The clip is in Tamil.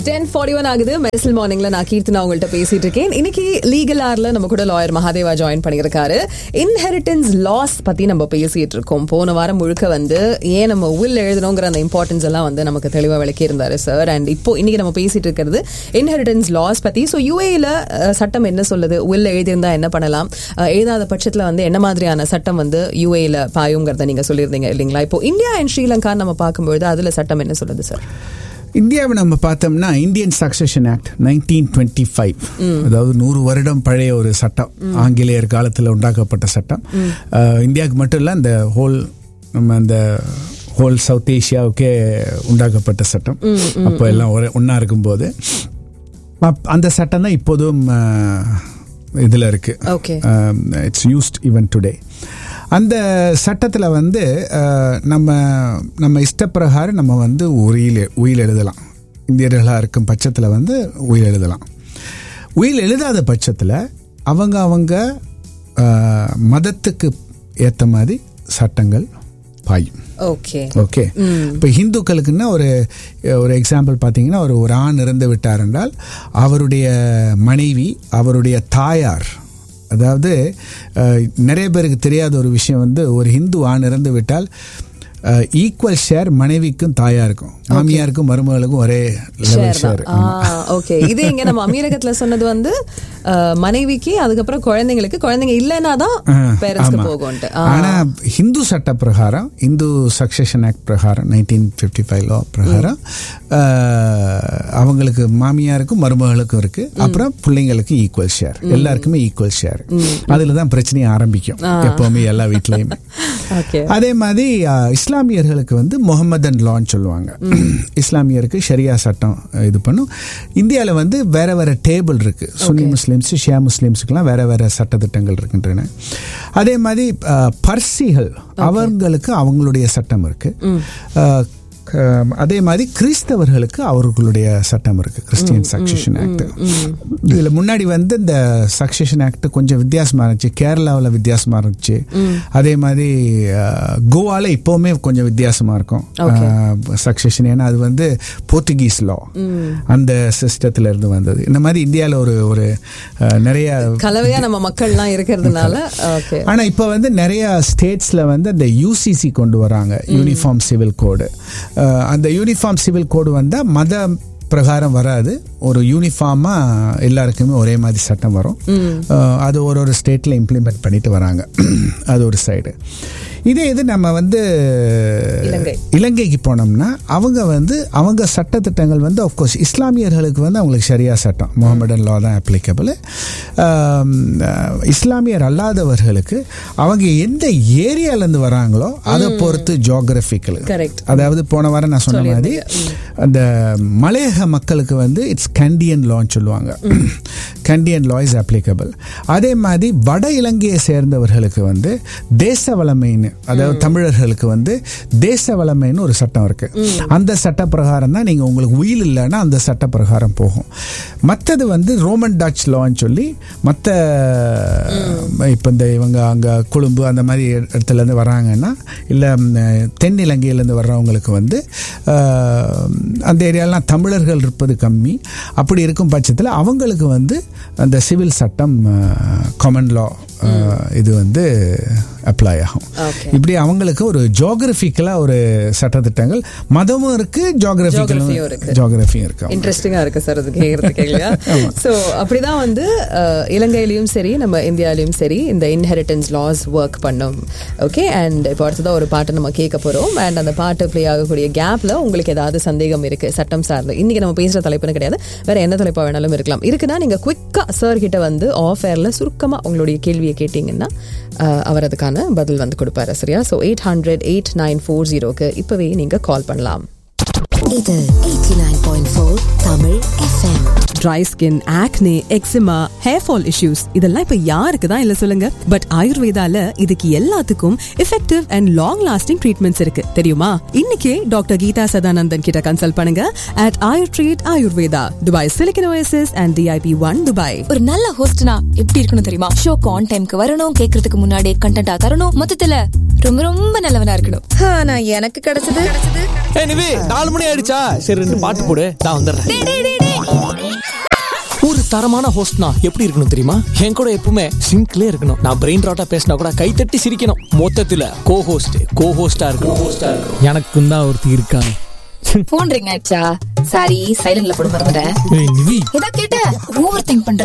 டென் ஃபார்ட்டி ஒன் ஆகுது மெடிசல் மார்னிங்ல நான் கீர்த்தனா உங்கள்கிட்ட பேசிட்டு இருக்கேன் இன்னைக்கு லீகல் ஆர்ல நம்ம கூட லாயர் மகாதேவா ஜாயின் பண்ணியிருக்காரு இன்ஹெரிட்டன்ஸ் லாஸ் பத்தி நம்ம பேசிட்டு இருக்கோம் போன வாரம் முழுக்க வந்து ஏன் நம்ம will எழுதணுங்கிற அந்த இம்பார்ட்டன்ஸ் எல்லாம் வந்து நமக்கு தெளிவா விளக்கி இருந்தாரு சார் அண்ட் இப்போ இன்னைக்கு நம்ம பேசிட்டு இருக்கிறது இன்ஹெரிட்டன்ஸ் லாஸ் பத்தி ஸோ யூஏல சட்டம் என்ன சொல்லுது will எழுதியிருந்தா என்ன பண்ணலாம் அஹ், எழுதாத பட்சத்துல வந்து என்ன மாதிரியான சட்டம் வந்து யூஏல பாயுங்கிறத நீங்க சொல்லியிருந்தீங்க இல்லைங்களா இப்போ இந்தியா அண்ட் ஸ்ரீலங்கா நம்ம பார்க்கும்பொழுது அதுல சட்டம் என்ன சொல்லுது சார் இந்தியாவை நம்ம பார்த்தோம்னா Indian succession act nineteen twenty five அதாவது நூறு வருடம் பழைய ஒரு சட்டம் ஆங்கிலேயர் காலத்தில் உண்டாக்கப்பட்ட சட்டம் அஹ், இந்தியாவுக்கு மட்டும் இல்லை அந்த ஹோல் நம்ம அந்த ஹோல் சவுத் ஏஷியாவுக்கே உண்டாக்கப்பட்ட சட்டம் அப்போ எல்லாம் ஒரே ஒன்றா இருக்கும்போது அப்- அந்த சட்டம் தான் இப்போதும் இதில் இருக்கு okay it's used even today அந்த சட்டத்தில் வந்து அஹ், நம்ம நம்ம இஷ்டப்பிரகாரம் நம்ம வந்து உயில் உயில் எழுதலாம் இந்தியர்களாக இருக்கும் பட்சத்தில் வந்து உயில் எழுதலாம் உயில் எழுதாத பட்சத்தில் அவங்க அவங்க அஹ், மதத்துக்கு ஏற்ற மாதிரி சட்டங்கள் பாயும் ஓகே ஓகே இப்போ ஹிந்துக்களுக்குன்னா ஒரு ஒரு எக்ஸாம்பிள் பார்த்தீங்கன்னா ஒரு ஒரு ஆண் இறந்து விட்டார் என்றால் அவருடைய மனைவி அவருடைய தாயார் அதாவது அஹ், நிறைய பேருக்கு தெரியாத ஒரு விஷயம் வந்து ஒரு ஹிந்து ஆண் இறந்து விட்டால் ஈக்குவல் ஷேர் மனைவிக்கும் தாயாருக்கும் மாமியாருக்கும் மருமகளுக்கும் ஒரே லெவல் ஷேர் ஓகே இது இங்க நம்ம அமீரகத்துல சொன்னது வந்து அஹ், மனைவிக்கு அதுக்கப்புறம் குழந்தைங்களுக்கு குழந்தைங்க இல்லைன்னா தான் பேரண்ட்ஸ்க்கு ஆமா. போகும்ட்டு ஆனா ஹிந்து சட்ட பிரகாரம் இந்து சக்சஷன் ஆக்ட் பிரகாரம் நைன்டீன் ஃபிஃப்டி ஃபைவ் லா பிரகாரம் அஹ், அவங்களுக்கு மாமியாருக்கும் மருமகளுக்கும் இருக்கு அப்புறம் பிள்ளைங்களுக்கு ஈக்குவல் ஷேர் எல்லாருக்குமே ஈக்குவல் ஷேர் அதுல தான் பிரச்சனையே ஆரம்பிக்கும் எப்பவுமே எல்லா வீட்லயுமே ஓகே அதே மாதிரி அஹ், இஸ்லாமியர்களுக்கு வந்து முகமதன் லான்னு சொல்லுவாங்க இஸ்லாமியருக்கு ஷரியா சட்டம் அஹ், இது பண்ணும் இந்தியாவில் வந்து வேற வேற டேபிள் இருக்கு சுன்னி முஸ்லிம்ஸ் ஷியா முஸ்லிம்ஸுக்கெல்லாம் வேற வேற சட்டத்திட்டங்கள் இருக்கின்றன அதே மாதிரி அஹ், பர்சிகள் அவங்களுக்கு அவங்களுடைய சட்டம் இருக்கு அஹ், க- அதே மாதிரி கிறிஸ்தவர்களுக்கு அவர்களுடைய சட்டம் இருக்கு கிறிஸ்டியன் சக்சஷன் ஆக்ட் இதுல முன்னாடி வந்து இந்த சக்சஷன் ஆக்ட் கொஞ்சம் வித்தியாசமா இருந்துச்சு கேரளாவில் வித்தியாசமா இருந்துச்சு அதே மாதிரி அஹ், கோவால இப்பவுமே கொஞ்சம் வித்தியாசமா இருக்கும் சக்சஷன் ஏன்னா அது வந்து போர்த்துகீஸ் லா அந்த சிஸ்டத்துல இருந்து வந்தது இந்த மாதிரி இந்தியாவில் ஒரு ஒரு அஹ், நிறைய கலவையா நம்ம மக்கள்லாம் இருக்கிறதுனால ஓகே ஆனா இப்ப வந்து நிறைய ஸ்டேட்ஸ்ல வந்து அந்த யூசிசி கொண்டு வராங்க யூனிஃபார்ம் சிவில் கோடு அந்த யூனிஃபார்ம் சிவில் கோடு வந்தா மத பிரகாரம் வராது ஒரு யூனிஃபார்மா எல்லாருக்குமே ஒரே மாதிரி சட்டம் வரும் அஹ், அது ஒரு ஒரு ஸ்டேட்ல இம்ப்ளிமெண்ட் பண்ணிட்டு வராங்க அது ஒரு சைடு இதே இது நம்ம வந்து இலங்கை. இலங்கைக்கு போனோம்னா அவங்க வந்து அவங்க சட்டத்திட்டங்கள் வந்து ஆஃப்கோர்ஸ் இஸ்லாமியர்களுக்கு வந்து அவங்களுக்கு சரியா சட்டம் முகமடன் லா தான் அப்ளிகபிள் இஸ்லாமியர் அல்லாதவர்களுக்கு அவங்க எந்த ஏரியாலேருந்து வராங்களோ அதை பொறுத்து ஜியோகிராஃபிக்கல் கரெக்ட் அதாவது போன வாரம் நான் சொன்ன மாதிரி அந்த மலையக மக்களுக்கு வந்து இட்ஸ் கண்டியன் லான்னு சொல்லுவாங்க கண்டியன் லா இஸ் அப்ளிகபிள் அதே மாதிரி வட இலங்கையை சேர்ந்தவர்களுக்கு வந்து தேச வளமைன்னு அதாவது தமிழர்களுக்கு வந்து தேச வளமைன்னு ஒரு சட்டம் இருக்கு அந்த சட்ட பிரகாரம் தான் நீங்க உங்களுக்கு உயில் இல்லைன்னா அந்த சட்ட பிரகாரம் போகும் மற்றது வந்து ரோமன் டச் லான்னு சொல்லி மற்ற இப்போ இந்த இவங்க அங்கே கொழும்பு அந்த மாதிரி இடத்துலேருந்து வராங்கன்னா இல்லை தென் இலங்கையிலேருந்து வர்றவங்களுக்கு வந்து அஹ், அந்த ஏரியாலாம் தமிழர்கள் இருப்பது கம்மி அப்படி இருக்கும் பட்சத்தில் அவங்களுக்கு வந்து அந்த சிவில் சட்டம் காமன் லா இது வந்து அப்ளை ஆகும் Okay. இப்படி அவங்களுக்கு ஒரு ஜியோகிரபிக்கலா ஒரு சட்டத்திட்டங்கள் மதமும் இருக்கு ஜியோகிரபிக்கலும் Geography-யும் இருக்கு. ஜியோகிரபியும் இருக்கு இன்ட்ரெஸ்டிங்கா இருக்கு சார் அது கேட்கறதுக்கு இல்லையா சோ அப்படிதான் வந்து அஹ், இலங்கையிலயும் சரி நம்ம இந்தியாலயும் சரி இந்த இன்ஹெரிட்டன்ஸ் லாஸ் ஒர்க் பண்ணும் ஓகே அண்ட் இப்போ அடுத்ததான் ஒரு பாட்டு நம்ம கேட்க போறோம் அண்ட் அந்த பாட்டு ப்ளே ஆகக்கூடிய கேப்ல உங்களுக்கு ஏதாவது சந்தேகம் இருக்கு சட்டம் சார்ந்து இன்னைக்கு நம்ம பேசுற தலைப்புன்னு கிடையாது வேற என்ன தலைப்பா வேணாலும் இருக்கலாம் இருக்குன்னா நீங்க குவிக்கா சார் கிட்ட வந்து ஆஃப் ஏர்ல சுருக்கமா உங்களுடைய கேள்வியை கேட்டீங்கன்னா அஹ், அவர் அதுக்கான பதில் வந்து கொடுப்பாரு சரியா so eight hundred eight nine four ஜீரோக்கு இப்பவே நீங்க கால் பண்ணலாம் இது 89.4 Tamil FM dry skin acne eczema hair fall issues இதெல்லாம் இப்ப யாருக்கு தான் இல்ல சொல்லுங்க பட் ஆயுர்வேதால இதுக்கு எல்லாத்துக்கும் effective and long lasting treatments இருக்கு தெரியுமா இன்னைக்கே டாக்டர் கீதா சதானந்தன் கிட்ட கன்சல்ட் பண்ணுங்க at Ayur treat Ayurveda Dubai silicon OSS and DIP one Dubai ஒரு நல்ல ஹோஸ்ட்னா எப்படி இருக்கணும் தெரியுமா ஷோக்கு ஆன் டைம்க்கு வரணும் கேக்குறதுக்கு முன்னாடி கண்டென்ட்டா தரணும் மொத்தத்துல ரொம்ப ரொம்ப நல்லவனா இருக்கணும் ஆனா எனக்கு கிடைச்சது ஏய் நிவி நாலு மணி ஆயிடுச்சா சரி ரெண்டு பாட்டு போடு நான் வந்துடுறேன் ஒரு தரமான ஹோஸ்ட்னா எப்படி இருக்கணும் தெரியுமா என் கூட எப்பவுமே சிங்க்லே இருக்கணும் நான் பிரெயின் ராட்டா பேசினா கூட கைத்தட்டி சிரிக்கணும் மொத்தத்துல கோ ஹோஸ்ட் கோ ஹோஸ்டா இருக்கும் ஹோஸ்டா இருக்கும் எனக்கும் தான் ஒருத்தி இருக்காங்க போன் ரிங் ஆயிடுச்சா சாரி சைலண்ட்ல போட மறந்துட்டேன் ஏய் நிவி ஏதா கேட்ட ஓவர் திங்க் பண்ற